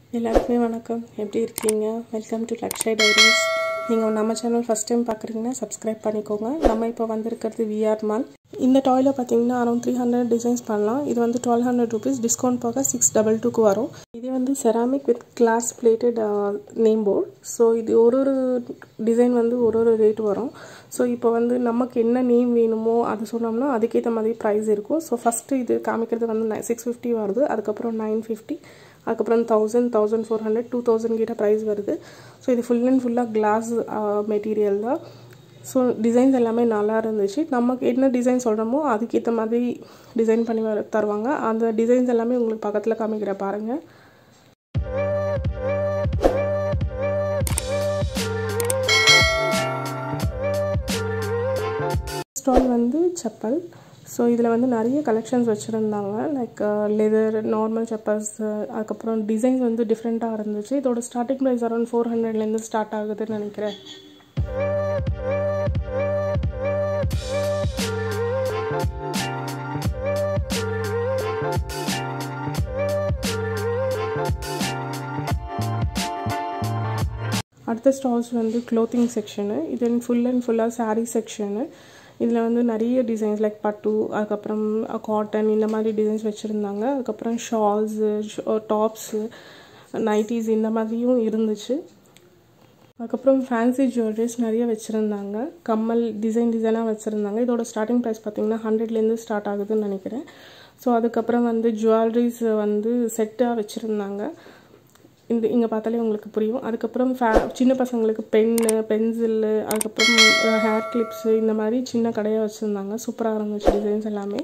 எல்லாருக்குமே வணக்கம் எப்படி இருக்கீங்க வெல்கம் டு லக்ஷய் டைரிஸ் நீங்கள் நம்ம சேனல் ஃபஸ்ட் டைம் பார்க்குறீங்கன்னா சப்ஸ்கிரைப் பண்ணிக்கோங்க நம்ம இப்போ வந்திருக்கிறது விஆர் மால் இந்த டாயில் பார்த்தீங்கன்னா அரௌண்ட் த்ரீ ஹண்ட்ரட் டிசைன்ஸ் பண்ணலாம் இது வந்து டுவெல் ஹண்ட்ரட் ருபீஸ் டிஸ்கவுண்ட் போக சிக்ஸ் டபுள் டூக்கு வரும் இது வந்து ceramic with glass plated name board so இது ஒரு ஒரு டிசைன் வந்து ஒரு ஒரு ரேட் வரும் ஸோ இப்போ வந்து நமக்கு என்ன நேம் வேணுமோ அது சொன்னோம்னா அதுக்கேற்ற மாதிரி ப்ரைஸ் இருக்கும் ஸோ ஃபஸ்ட்டு இது காமிக்கிறது வந்து சிக்ஸ் ஃபிஃப்டி வருது அதுக்கப்புறம் நைன் ஃபிஃப்டி அதுக்கப்புறம் thousand thousand four hundred two thousand கிட்ட ப்ரைஸ் வருது ஸோ இது ஃபுல் அண்ட் ஃபுல்லாக கிளாஸ் மெட்டீரியல் தான் ஸோ டிசைன்ஸ் எல்லாமே நல்லா இருந்துச்சு நமக்கு என்ன டிசைன் சொல்கிறோமோ அதுக்கேற்ற மாதிரி டிசைன் பண்ணி வர தருவாங்க அந்த டிசைன்ஸ் எல்லாமே உங்களுக்கு பக்கத்தில் காமிக்கிற பாருங்கள் ஸ்டால் வந்து செப்பல் ஸோ இதில் வந்து நிறைய கலெக்ஷன்ஸ் வச்சுருந்தாங்க லைக் லெதர் நார்மல் செப்பல்ஸ் அதுக்கப்புறம் டிசைன்ஸ் வந்து டிஃப்ரெண்ட்டாக இருந்துச்சு இதோட ஸ்டார்டிங் ப்ரைஸ் அரௌண்ட் ஃபோர் ஹண்ட்ரட்லேருந்து ஸ்டார்ட் ஆகுதுன்னு நினைக்கிறேன் அடுத்த ஸ்டால்ஸ் வந்து க்ளோத்திங் செக்ஷனு இது ஃபுல் அண்ட் ஃபுல்லாக சாரீ செக்ஷனு இதில் வந்து நிறைய டிசைன்ஸ் லைக் பட்டு அதுக்கப்புறம் காட்டன் இந்த மாதிரி டிசைன்ஸ் வச்சுருந்தாங்க அதுக்கப்புறம் ஷால்ஸு டாப்ஸு நைட்டிஸ் இந்த மாதிரியும் இருந்துச்சு அதுக்கப்புறம் ஃபேன்சி ஜுவல்லரிஸ் நிறைய வச்சுருந்தாங்க கம்மல் டிசைன் டிசைனாக வச்சுருந்தாங்க இதோட ஸ்டார்டிங் ப்ரைஸ் பார்த்திங்கன்னா ஹண்ட்ரட்லேருந்து ஸ்டார்ட் ஆகுதுன்னு நினைக்கிறேன் ஸோ அதுக்கப்புறம் வந்து ஜுவல்லரிஸ் வந்து செட்டாக வச்சுருந்தாங்க இந்த இங்கே பார்த்தாலே உங்களுக்கு புரியும் அதுக்கப்புறம் ஃபே சின்ன பசங்களுக்கு பென்னு பென்சில்லு அதுக்கப்புறம் ஹேர் கிளிப்ஸு இந்த மாதிரி சின்ன கடையாக வச்சுருந்தாங்க சூப்பராக இருந்துச்சு டிசைன்ஸ் எல்லாமே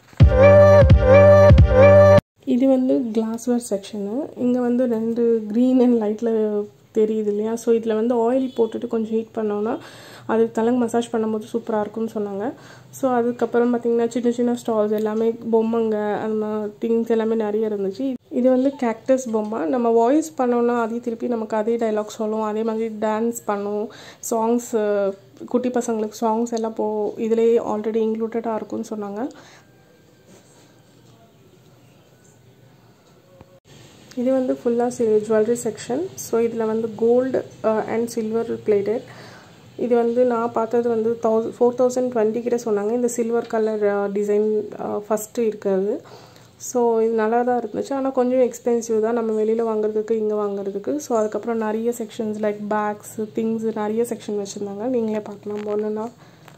இது வந்து கிளாஸ்வேர் செக்ஷனு இங்கே வந்து ரெண்டு க்ரீன் அண்ட் லைட்டில் தெரியுது இல்லையா ஸோ இதில் வந்து ஆயில் போட்டுட்டு கொஞ்சம் ஹீட் பண்ணோன்னா அது தலைங்க மசாஜ் பண்ணும்போது சூப்பராக இருக்கும்னு சொன்னாங்க ஸோ அதுக்கப்புறம் பார்த்திங்கன்னா சின்ன சின்ன ஸ்டால்ஸ் எல்லாமே பொம்மைங்க அந்த மாதிரி திங்ஸ் எல்லாமே நிறைய இருந்துச்சு இது வந்து கேக்டஸ் பொம்மை நம்ம வாய்ஸ் பண்ணோன்னா அதே திருப்பி நமக்கு அதே டைலாக் சொல்லும் அதே மாதிரி டான்ஸ் பண்ணும் சாங்ஸ் குட்டி பசங்களுக்கு சாங்ஸ் எல்லாம் போ இதிலே ஆல்ரெடி இன்க்ளூடடாக இருக்கும்னு சொன்னாங்க இது வந்து ஃபுல்லாக சி ஜுவல்லரி செக்ஷன் ஸோ இதில் வந்து கோல்டு அண்ட் சில்வர் பிளேட்டட் இது வந்து நான் பார்த்தது வந்து தௌசண்ட் ஃபோர் தௌசண்ட் டுவெண்ட்டி கிட்ட சொன்னாங்க இந்த சில்வர் கலர் டிசைன் ஃபஸ்ட்டு இருக்கிறது ஸோ இது நல்லா தான் இருந்துச்சு ஆனால் கொஞ்சம் எக்ஸ்பென்சிவ் தான் நம்ம வெளியில் வாங்குறதுக்கு இங்கே வாங்குறதுக்கு ஸோ அதுக்கப்புறம் நிறைய செக்ஷன்ஸ் லைக் பேக்ஸ் திங்ஸ் நிறைய செக்ஷன் வச்சுருந்தாங்க நீங்களே பார்க்கலாம் ஒன்றுனா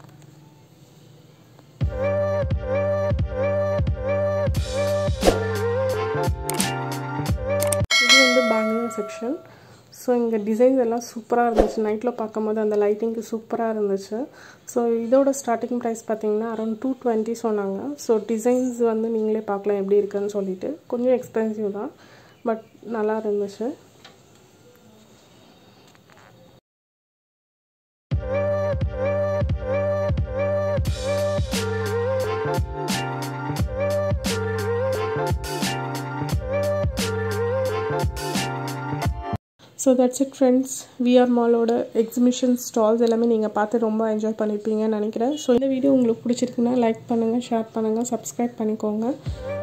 இது வந்து பேங்களூர் செக்ஷன் ஸோ இங்கே டிசைன்ஸ் எல்லாம் சூப்பராக இருந்துச்சு நைட்டில் பார்க்கும்போது அந்த லைட்டிங்க்கு சூப்பராக இருந்துச்சு ஸோ இதோட ஸ்டார்டிங் ப்ரைஸ் பார்த்தீங்கன்னா அரௌண்ட் டூ டுவெண்ட்டி சொன்னாங்க ஸோ டிசைன்ஸ் வந்து நீங்களே பார்க்கலாம் எப்படி இருக்குன்னு சொல்லிட்டு கொஞ்சம் எக்ஸ்பென்சிவ் தான் பட் நல்லா இருந்துச்சு so that's it friends VR மாலோட எக்ஸிபிஷன் ஸ்டால்ஸ் எல்லாமே நீங்கள் பார்த்து ரொம்ப என்ஜாய் பண்ணியிருப்பீங்கன்னு நினைக்கிறேன் ஸோ இந்த வீடியோ உங்களுக்கு பிடிச்சிருக்குன்னா லைக் பண்ணுங்கள் ஷேர் பண்ணுங்கள் சப்ஸ்கிரைப் பண்ணிக்கோங்க